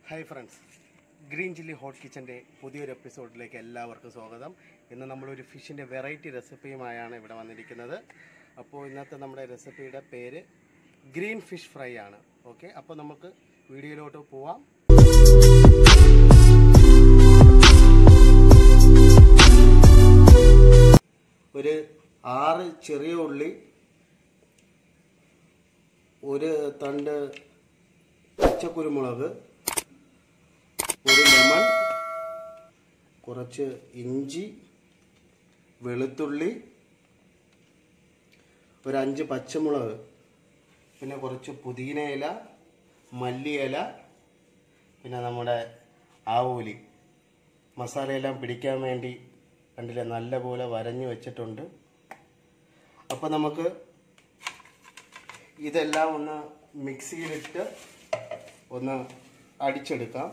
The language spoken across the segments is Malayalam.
Hi friends green chilli hot കിച്ചൻ്റെ പുതിയൊരു എപ്പിസോഡിലേക്ക് എല്ലാവർക്കും സ്വാഗതം ഇന്ന് നമ്മളൊരു ഫിഷിൻ്റെ വെറൈറ്റി റെസിപ്പിയുമായാണ് ഇവിടെ വന്നിരിക്കുന്നത് അപ്പോൾ ഇന്നത്തെ നമ്മുടെ റെസിപ്പിയുടെ പേര് ഗ്രീൻ ഫിഷ് ഫ്രൈ ആണ് ഓക്കെ അപ്പോൾ നമുക്ക് വീഡിയോയിലോട്ട് പോവാം ഒരു ആറ് ചെറിയ ഉള്ളി ഒരു തണ്ട് പച്ചക്കുരുമുളക് ഒരു ലെമൺ കുറച്ച് ഇഞ്ചി വെളുത്തുള്ളി ഒരു അഞ്ച് പച്ചമുളക് പിന്നെ കുറച്ച് പുതിന ഇല മല്ലിയില പിന്നെ നമ്മുടെ ആവൂലി മസാലയെല്ലാം പിടിക്കാൻ വേണ്ടി കണ്ടില്ലേ നല്ലപോലെ വരഞ്ഞു വെച്ചിട്ടുണ്ട് അപ്പോൾ നമുക്ക് ഇതെല്ലാം ഒന്ന് മിക്സിയിലിട്ട് ഒന്ന് അടിച്ചെടുക്കാം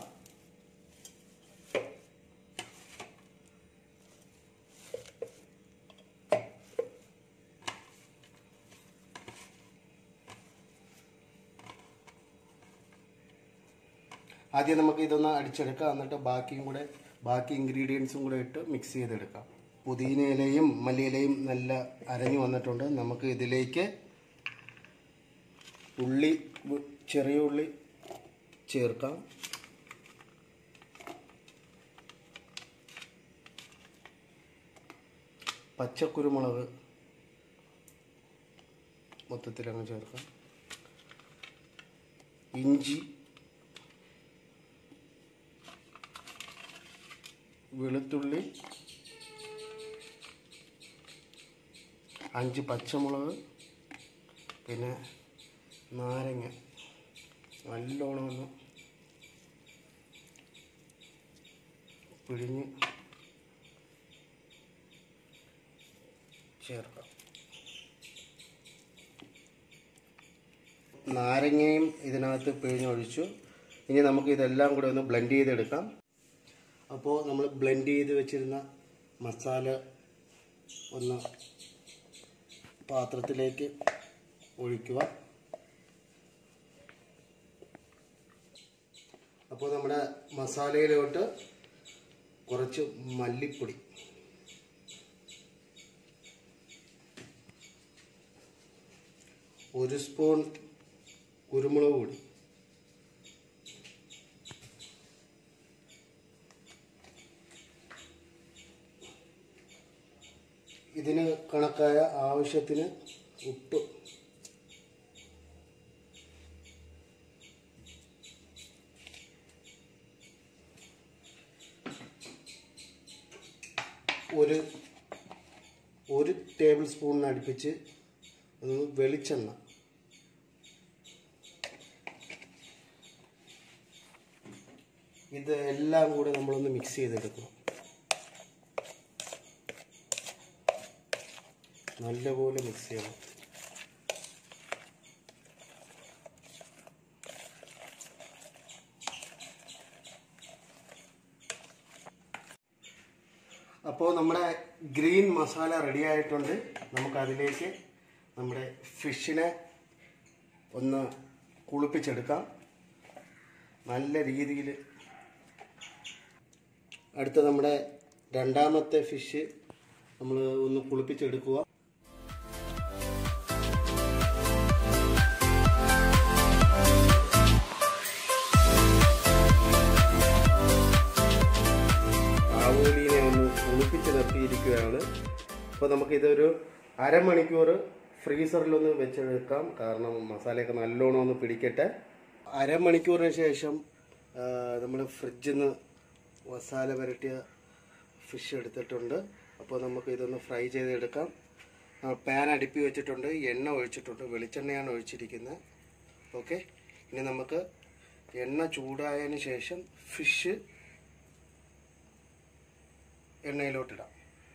ആദ്യം നമുക്ക് ഇതൊന്ന് അടിച്ചെടുക്കാം എന്നിട്ട് ബാക്കിയും കൂടെ ബാക്കി ഇൻഗ്രീഡിയൻസും കൂടെ ഇട്ട് മിക്സ് ചെയ്തെടുക്കാം പുതിന ഇലയും മല്ലിയിലയും നല്ല അരഞ്ഞു വന്നിട്ടുണ്ട് നമുക്ക് ഇതിലേക്ക് ഉള്ളി വ- ചെറിയ ഉള്ളി ചേർക്കാം പച്ചക്കുരുമുളക് മൊത്തത്തിൽ അങ്ങ് ചേർക്കാം ഇഞ്ചി വെളുത്തുള്ളി അഞ്ച് പച്ചമുളക് പിന്നെ നാരങ്ങ നല്ലോണം ഒന്ന് പിഴിഞ്ഞ് ചേർക്കാം നാരങ്ങയും ഇതിനകത്ത് പിഴിഞ്ഞൊഴിച്ചു ഇനി നമുക്ക് ഇതെല്ലാം കൂടെ ഒന്ന് ബ്ലെൻഡ് ചെയ്തെടുക്കാം അപ്പോൾ നമ്മൾ ബ്ലെൻഡ് ചെയ്ത് വെച്ചിരുന്ന മസാല ഒന്ന് പാത്രത്തിലേക്ക് ഒഴിക്കുക അപ്പോൾ നമ്മുടെ മസാലയിലോട്ട് കുറച്ച് മല്ലിപ്പൊടി ഒരു സ്പൂൺ കുരുമുളക് പൊടി ഇതിന് കണക്കായ ആവശ്യത്തിന് ഉപ്പ് ഒരു ഒരു ടേബിൾ സ്പൂണിന് അടുപ്പിച്ച് ഒന്ന് വെളിച്ചെണ്ണ ഇത് എല്ലാം കൂടെ നമ്മളൊന്ന് മിക്സ് ചെയ്തെടുക്കണം നല്ലപോലെ മിക്സ് ചെയ്യണം അപ്പോൾ നമ്മുടെ ഗ്രീൻ മസാല റെഡി ആയിട്ടുണ്ട് നമുക്ക് അതിലേക്ക് നമ്മുടെ ഫിഷിനെ ഒന്ന് കുളിപ്പിച്ചെടുക്കാം നല്ല രീതിയിൽ അടുത്ത നമ്മുടെ രണ്ടാമത്തെ ഫിഷ് നമ്മൾ ഒന്ന് കുളിപ്പിച്ചെടുക്കുക ആവോലിനെ ഒന്ന് കുളിപ്പിച്ച് നിർത്തിയിരിക്കുകയാണ് അപ്പോൾ നമുക്കിതൊരു അരമണിക്കൂർ ഫ്രീസറിലൊന്ന് വെച്ചെടുക്കാം കാരണം മസാലയൊക്കെ നല്ലോണം ഒന്ന് പിടിക്കട്ടെ അരമണിക്കൂറിന് ശേഷം നമ്മൾ ഫ്രിഡ്ജിൽ നിന്ന് മസാല പുരട്ടിയ ഫിഷ് എടുത്തിട്ടുണ്ട് അപ്പോൾ നമുക്ക് ഇതൊന്ന് ഫ്രൈ ചെയ്തെടുക്കാം പാൻ അടുപ്പി വെച്ചിട്ടുണ്ട് എണ്ണ ഒഴിച്ചിട്ടുണ്ട് വെളിച്ചെണ്ണയാണ് ഒഴിച്ചിരിക്കുന്നത് ഓക്കെ ഇനി നമുക്ക് എണ്ണ ചൂടായതിന് ശേഷം ഫിഷ് എണ്ണയിലോട്ടിടാം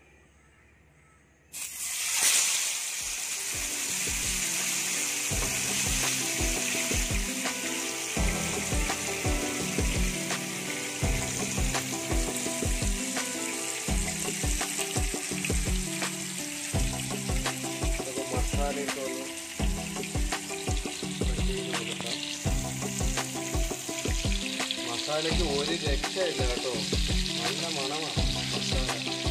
അതൊക്കെ മസാലയൊക്കെ ഒന്ന് spread ചെയ്ത് കൊടുക്കാം. മസാലയ്ക്ക് ഒരു രക്ഷയില്ല കേട്ടോ നല്ല മണമാണ് മസാല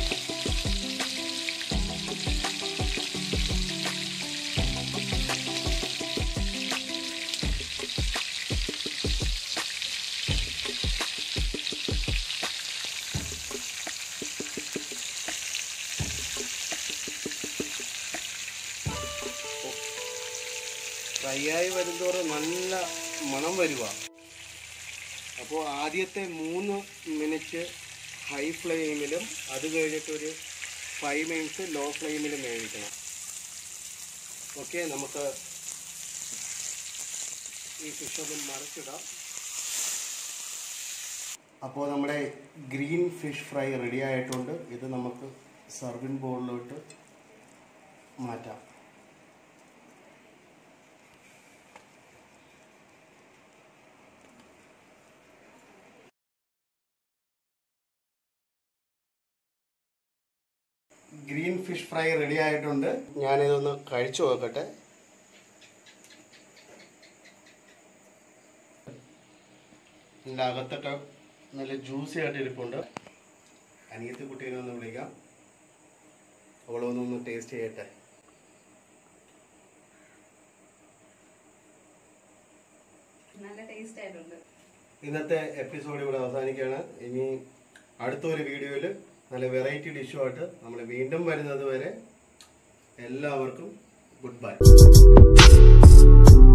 ഫ്രൈ ആയി വരുന്തോറും നല്ല മണം വരുക അപ്പോൾ ആദ്യത്തെ മൂന്ന് മിനിറ്റ് ഹൈ ഫ്ലെയിമിലും അത് കഴിഞ്ഞിട്ടൊരു ഫൈവ് മിനിറ്റ്സ് ലോ ഫ്ലെയിമിലും വേവിക്കണം ഓക്കെ നമുക്ക് ഈ ഫിഷ് ഒന്ന് മറിച്ചിടാം അപ്പോൾ നമ്മുടെ ഗ്രീൻ ഫിഷ് ഫ്രൈ റെഡി ആയിട്ടുണ്ട് ഇത് നമുക്ക് സർവിങ് ബോളിലോട്ട് മാറ്റാം ഗ്രീൻ ഫിഷ് ഫ്രൈ റെഡി ആയിട്ടുണ്ട് ഞാനിതൊന്ന് കഴിച്ചു നോക്കട്ടെ ഇതിൻ്റെ അകത്തൊക്കെ നല്ല ജ്യൂസി ആയിട്ട് ഇരിപ്പുണ്ട് അനിയത്തി കുട്ടീനെ ഒന്ന് വിളിക്കാം അവളൊന്നൊന്ന് ടേസ്റ്റ് ചെയ്യട്ടെ നല്ല ടേസ്റ്റ് ആയിട്ടുണ്ട് ഇന്നത്തെ എപ്പിസോഡ് ഇവിടെ അവസാനിക്കുകയാണ് ഇനി അടുത്തൊരു വീഡിയോയിൽ നല്ല വെറൈറ്റി ഡിഷുമായിട്ട് നമ്മൾ വീണ്ടും വരുന്നത് വരെ എല്ലാവർക്കും ഗുഡ് ബൈ